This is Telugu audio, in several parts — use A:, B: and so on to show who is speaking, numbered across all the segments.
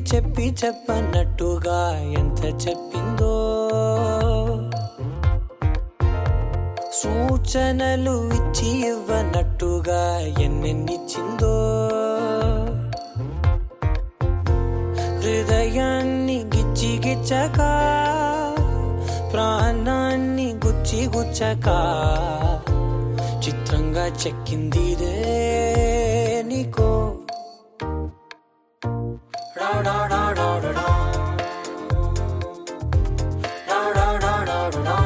A: చెప్పి చెప్పన్నట్టుగా ఎంత చెప్పిందో సూచనలు ఇచ్చి ఇవ్వనట్టుగా ఎన్నెన్నిచ్చిందో హృదయాన్ని గిచ్చి గిచ్చక ప్రాణాన్ని గుచ్చి గుచ్చక చిత్రంగా చెక్కిందిరే నీకో డా డా డా డా డా డా. డా డా డా డా డా డా.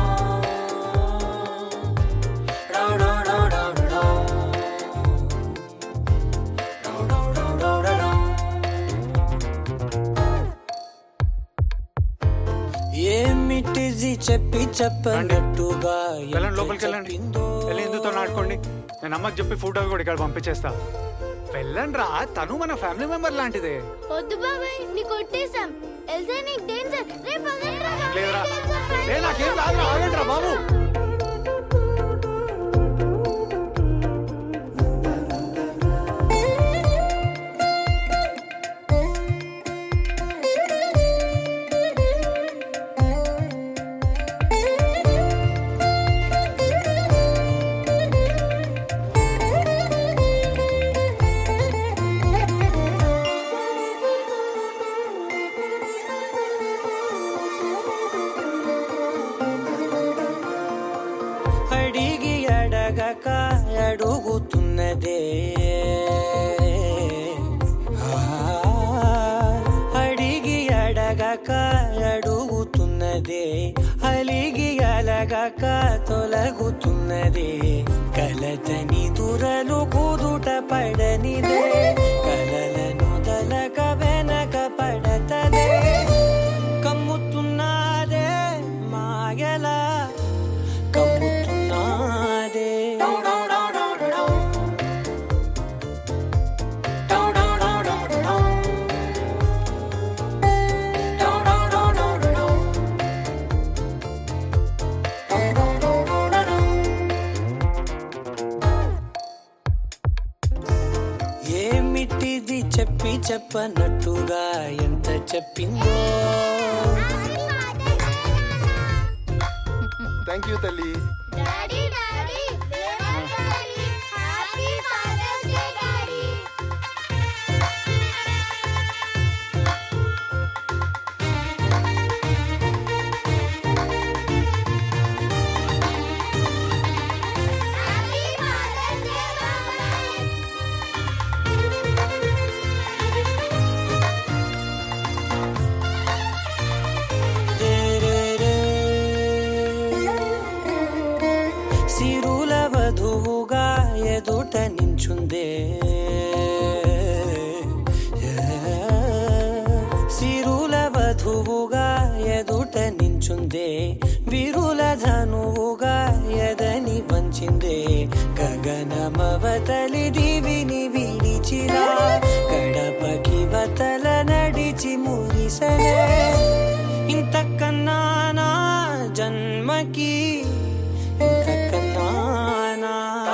A: డా డా డా డా డా డా. డా డా డా డా డా డా. ఏమిటిది చెప్పి చెప్పనట్టుగా
B: వెళ్ళండి లోపలికి వెళ్ళండి వెళ్ళి ఎందుతో ఆడుకోండి నేను అమ్మకి చెప్పి ఫుడ్ అవి కూడా ఇక్కడ పంపించేస్తా వెళ్ళండి రా తను మన ఫ్యామిలీ మెంబర్ లాంటిదే
C: వద్దు బాబాయ్ నీ కొట్టేశాం వెళ్తే నీకు డేంజర్ రే పదండ్రా బాబాయ్,
B: లేదురా
C: danger,
B: ఏ నాకేం రాదురా ఆగండి రా బాబు
A: అడిగి అడగక అడుగుతున్నదే ఆ, అడిగి అడగక అడుగుతున్నదే అలిగి అలగక తొలగుతున్నదే కలతని దురలు కుదుట పడనిదే కలలను తలక వెనక పడతదే కమ్ముతున్నదే మాయలా కమ్ముతున్నాదే ఏమిటిది చెప్పి చెప్పనట్టుగా ఎంత చెప్పిందో
D: థ్యాంక్ యూ తల్లి
C: daddy daddy Devar daddy happy father's day daddy happy father's day బాబాయ్
A: సిరుల వధువుగా ఎదుట నించుందే సిరుల వధువుగా ఎదుట నించుందే విరుల ధనువుగా ఎదని వంచిందే గగనమవతలి దివిని విడిచిలా గడపకి వతల నడిచి మురిసలే ఇంతకన్నా నా జన్మకి ఇంతకన్నా నా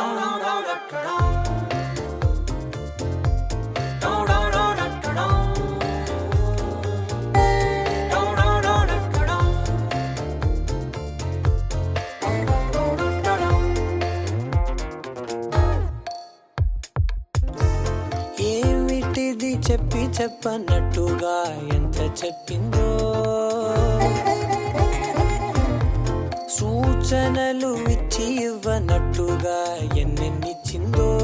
A: ఏమిటిది చెప్పి చెప్పనట్టుగా ఎంత చెప్పిందో సూచనలు ఇచ్చి ఇవ్వనట్టుగా ఎన్నెన్నిచ్చిందో